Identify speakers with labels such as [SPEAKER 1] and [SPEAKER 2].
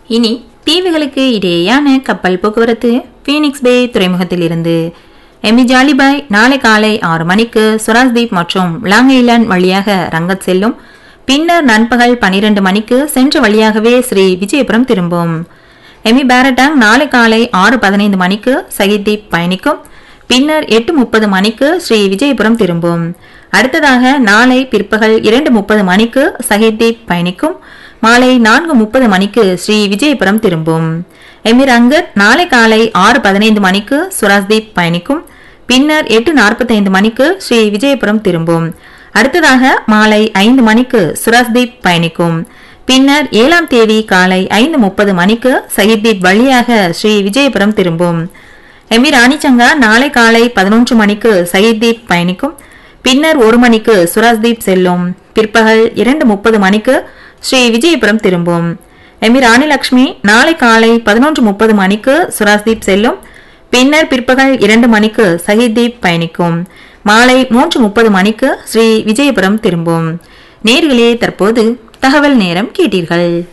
[SPEAKER 1] இனி தீவுகளுக்கு இடையேயான கப்பல் போக்குவரத்து பீனிக்ஸ் பே துறைமுகத்திலிருந்து எமி ஜாலிபாய் நாளை காலை ஆறு மணிக்கு சுராஜ்தீப் மற்றும் லாங் ஐலாண்ட் வழியாக ரங்கத் செல்லும் பின்னர் நண்பகல் பனிரெண்டு மணிக்கு சென்ற வழியாகவே ஸ்ரீ விஜயபுரம் திரும்பும் எமி பேரட்டாங் நாளை காலை ஆறு பதினைந்து மணிக்கு சகிதீப் பயணிக்கும் பின்னர் எட்டு முப்பது மணிக்கு ஸ்ரீ விஜயபுரம் திரும்பும் அடுத்ததாக நாளை பிற்பகல் இரண்டு முப்பது மணிக்கு சகிதீப் பயணிக்கும் மாலை நான்கு முப்பது மணிக்கு ஸ்ரீ விஜயபுரம் திரும்பும் எமிர் அங்கர் நாளை காலை ஆறு பதினைந்து மணிக்கு சுராஜ்தீப் பயணிக்கும் பின்னர் எட்டு நாற்பத்தைந்து மணிக்கு ஸ்ரீ விஜயபுரம் திரும்பும் அடுத்ததாக மாலை ஐந்து மணிக்கு சுராஜ்தீப் பயணிக்கும் பின்னர் ஏழாம் தேதி காலை ஐந்து முப்பது மணிக்கு சகிதீப் வழியாக ஸ்ரீ விஜயபுரம் திரும்பும் எமிர் ராணிச்சங்கா நாளை காலை பதினொன்று மணிக்கு சகிதீப் பயணிக்கும் பின்னர் ஒரு மணிக்கு சுராஜ்தீப் செல்லும் பிற்பகல் இரண்டு முப்பது மணிக்கு ஸ்ரீ விஜயபுரம் திரும்பும் எமிர் ராணிலட்சுமி நாளை காலை பதினொன்று முப்பது மணிக்கு சுராஜ்தீப் செல்லும் பின்னர் பிற்பகல் இரண்டு மணிக்கு சகிதீப் பயணிக்கும் மாலை மூன்று முப்பது மணிக்கு ஸ்ரீ விஜயபுரம் திரும்பும் நேர்களே தற்போது தகவல் நேரம் கேட்டீர்கள்